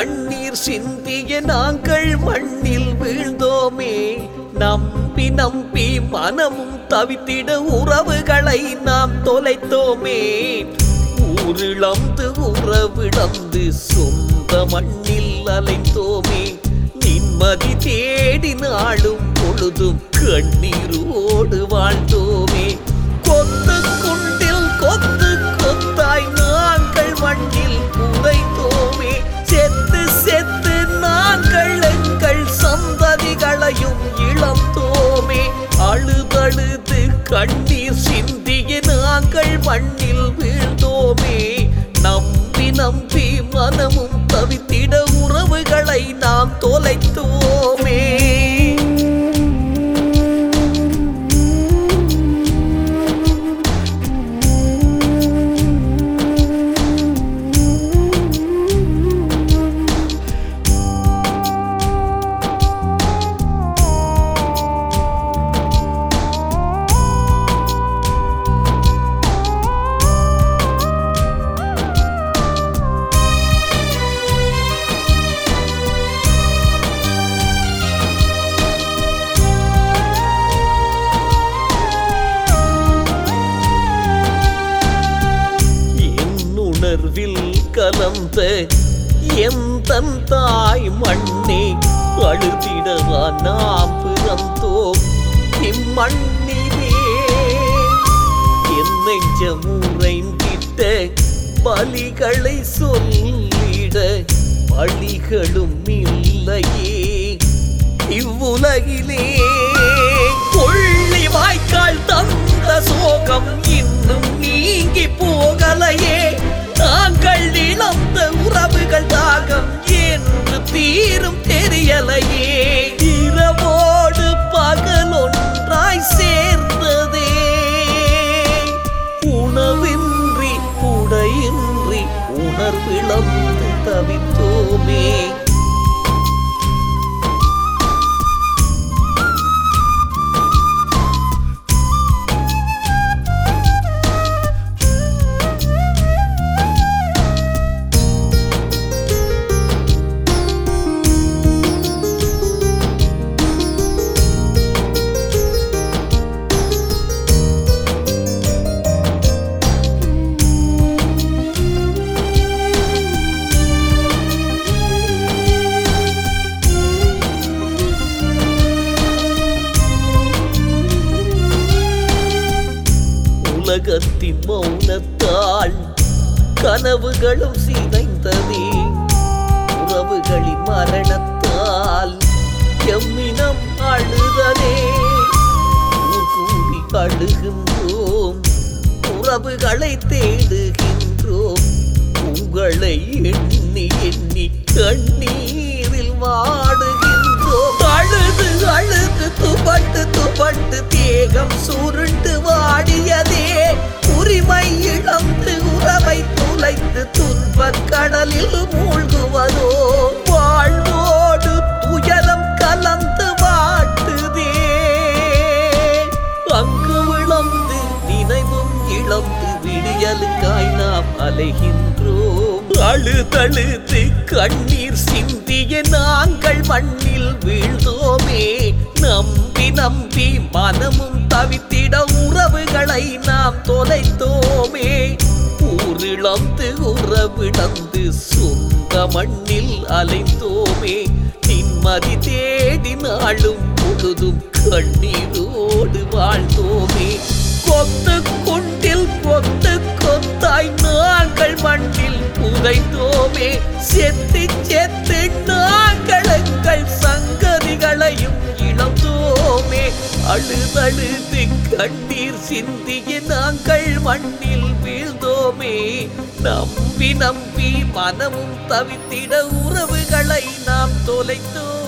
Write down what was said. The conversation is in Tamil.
கண்ணீர் சிந்திய நாங்கள் மண்ணில் வீழ்ந்தோமே நம்பி நம்பி மனமும் தவித்திட உறவுகளை நாம் தொலைத்தோமே ஊரிழந்து உறவிழந்து சொந்த மண்ணில் அலைந்தோமே நிம்மதி தேடி நாளும் பொழுதும் கண்ணீரோடு வாழ்ந்தோமே கொத்து குண்டில் கொத்து கொத்தாய் நாங்கள் மண்ணில் புதைத்தோமே செத்து செத்து நாங்கள் எங்கள் சந்ததிகளையும் இழந்தோமே அழுதழுது கண்ணீர் சிந்திய நாங்கள் மண்ணில் வீழ்ந்தோமே நம்பி நம்பி மனமும் தவித்திட உறவுகளை நாம் தொலைத்தோமே என் உணர்வில் கலந்த எந்த தாய் மண்ணே அழுதிடவா நாம் பிறந்தோம் இம்மண்ணிலே என் நெஞ்சமுறைந்திட்ட பலிகளை சொல்லிட பலிகளும் இல்லையே இவ்வுலகிலே கொள்ளி வாய்க்கால் தந்த சோகம் இன்னும் நீங்கி போகலையே நாங்கள் இழந்த உறவுகள் தாகம் என்று தீரும் தெரியலையே இரவோடு பகல் ஒன்றாய் சேர்ந்ததே உணவின்றி உடையின்றி உணர்விழந்து தவித்தோமே உலகத்தின் மௌனத்தால் கனவுகளும் சிதைந்ததே உறவுகளின் மரணத்தால் எம்மினம் அழுதலே ஊர் கூடி அழுகின்றோம் உறவுகளை தேடுகின்றோம் உங்களை எண்ணி எண்ணி கண்ணீரில் வாடுகின்றோம் அழுது அழுது துபட்டு துபட்டு தேகம் சுருண்டு வாடியதே உரிமை இழந்து உறவை துளைத்து துன்பக் கடலில் மூழ்குவதோ வாழ்வோடு துயரம் கலந்து வாட்டுதே அங்கு விளந்து நினைவும் இழந்து விடியலுக்காய் நாம் அலைகின்றோம் அழுதழுது கண்ணீர் சிந்திய நாங்கள் மண்ணில் வீழ்ந்தோமே நம்பி நம்பி மனமும் தவித்திட உறவுகளை நாம் தொலைத்தோமே ஊரிழந்து உறவிழந்து சொந்த மண்ணில் அலைந்தோமே நிம்மதி தேடி நாளும் பொழுதும் கண்ணீரோடு வாழ்ந்தோமே கொத்து குண்டில் கொத்து கொத்தாய் நாங்கள் மண்ணில் புதைந்தோமே செத்து செத்து நாங்கள் எங்கள் சங்கதிகளையும் இழந்தோமே அழுதழுது கண்ணீர் சிந்திய நாங்கள் மண்ணில் வீழ்ந்தோமே நம்பி நம்பி மனமும் தவித்திட உறவுகளை நாம் தொலைத்தோம்